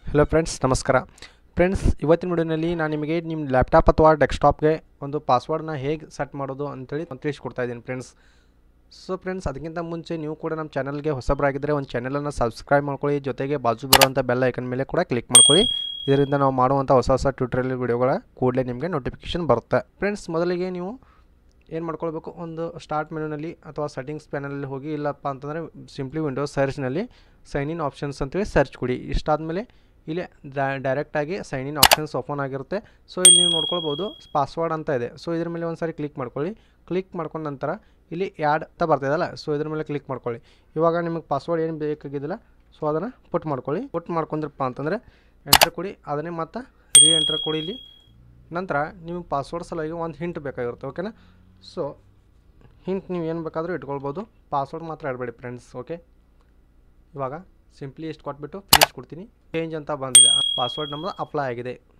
hello friends ನಮಸ್ಕಾರ friends ಇವತ್ತಿನ ವಿಡಿಯೋನಲ್ಲಿ ನಾನು ನಿಮಗೆ ನಿಮ್ಮ ಲ್ಯಾಪ್ಟಾಪ್ ಅಥವಾ ಡೆಸ್ಕ್ಟಾಪ್ಗೆ ಒಂದು ಪಾಸ್ವರ್ಡ್ನ ಹೇಗೆ ಸೆಟ್ ಮಾಡೋದು ಅಂತೇಳಿ ತಿಳಿಸ್ಕೊಡ್ತಾ ಇದ್ದೀನಿ ಫ್ರೆಂಡ್ಸ್ ಸೊ ಫ್ರೆಂಡ್ಸ್ ಅದಕ್ಕಿಂತ ಮುಂಚೆ ನೀವು ಕೂಡ ನಮ್ಮ ಚಾನಲ್ಗೆ ಹೊಸಬರಾಗಿದ್ದರೆ ಒಂದು ಚಾನಲನ್ನು ಸಬ್ಸ್ಕ್ರೈಬ್ ಮಾಡ್ಕೊಳ್ಳಿ ಜೊತೆಗೆ ಬಾಜು ಬರುವಂಥ ಬೆಲ್ ಐಕನ್ ಮೇಲೆ ಕೂಡ ಕ್ಲಿಕ್ ಮಾಡ್ಕೊಳ್ಳಿ ಇದರಿಂದ ನಾವು ಮಾಡುವಂಥ ಹೊಸ ಹೊಸ ಟ್ಯೂಟೋರಿಯಲ್ ವಿಡಿಯೋಗಳ ಕೂಡಲೇ ನಿಮಗೆ ನೋಟಿಫಿಕೇಶನ್ ಬರುತ್ತೆ ಫ್ರೆಂಡ್ಸ್ ಮೊದಲಿಗೆ ನೀವು ಏನು ಮಾಡ್ಕೊಳ್ಬೇಕು ಒಂದು ಸ್ಟಾರ್ಟ್ ಮೆನುನಲ್ಲಿ ಅಥವಾ ಸೆಟ್ಟಿಂಗ್ಸ್ ಪ್ಯಾನಲ್ಲಿ ಹೋಗಿ ಇಲ್ಲಪ್ಪ ಅಂತಂದರೆ ಸಿಂಪ್ಲಿ ವಿಂಡೋಸ್ ಸರ್ಚ್ನಲ್ಲಿ ಸೈನ್ ಇನ್ ಆಪ್ಷನ್ಸ್ ಅಂತೇಳಿ ಸರ್ಚ್ ಕೊಡಿ ಇಷ್ಟಾದಮೇಲೆ ಇಲ್ಲಿ ಡೈರೆಕ್ಟಾಗಿ ಸೈನ್ ಇನ್ ಆಪ್ಷನ್ಸ್ ಓಪನ್ ಆಗಿರುತ್ತೆ ಸೊ ಇಲ್ಲಿ ನೀವು ನೋಡ್ಕೊಳ್ಬೋದು ಪಾಸ್ವರ್ಡ್ ಅಂತ ಇದೆ ಸೊ ಇದ್ರ ಮೇಲೆ ಒಂದು ಸಾರಿ ಕ್ಲಿಕ್ ಮಾಡ್ಕೊಳ್ಳಿ ಕ್ಲಿಕ್ ಮಾಡ್ಕೊಂಡ ನಂತರ ಇಲ್ಲಿ ಯಾಡ್ ಅಂತ ಬರ್ತಿದಲ್ಲ ಸೊ ಇದ್ರ ಮೇಲೆ ಕ್ಲಿಕ್ ಮಾಡ್ಕೊಳ್ಳಿ ಇವಾಗ ನಿಮಗೆ ಪಾಸ್ವರ್ಡ್ ಏನು ಬೇಕಾಗಿದ್ದಿಲ್ಲ ಸೊ ಅದನ್ನು ಪುಟ್ ಮಾಡ್ಕೊಳ್ಳಿ ಪುಟ್ ಮಾಡ್ಕೊಂಡ್ರಪ್ಪ ಅಂತಂದರೆ ಎಂಟ್ರ್ ಕೊಡಿ ಅದನ್ನೇ ಮತ್ತೆ ರೀ ಎಂಟ್ರ್ ಕೊಡಿ ಇಲ್ಲಿ ನಂತರ ನಿಮಗೆ ಪಾಸ್ವರ್ಡ್ ಸಲುವಾಗಿ ಒಂದು ಹಿಂಟ್ ಬೇಕಾಗಿರುತ್ತೆ ಓಕೆನಾ ಸೊ ಹಿಂಟ್ ನೀವು ಏನು ಬೇಕಾದರೂ ಇಟ್ಕೊಳ್ಬೋದು ಪಾಸ್ವರ್ಡ್ ಮಾತ್ರ ಇಡಬೇಡಿ ಫ್ರೆಂಡ್ಸ್ ಓಕೆ ಇವಾಗ ಸಿಂಪ್ಲಿ ಇಷ್ಟು ಕೊಟ್ಬಿಟ್ಟು ಫಿನಿಶ್ ಕೊಡ್ತೀನಿ ಚೇಂಜ್ ಅಂತ ಬಂದಿದೆ ಪಾಸ್ವರ್ಡ್ ನಮ್ಮದು ಅಪ್ಲೈ ಆಗಿದೆ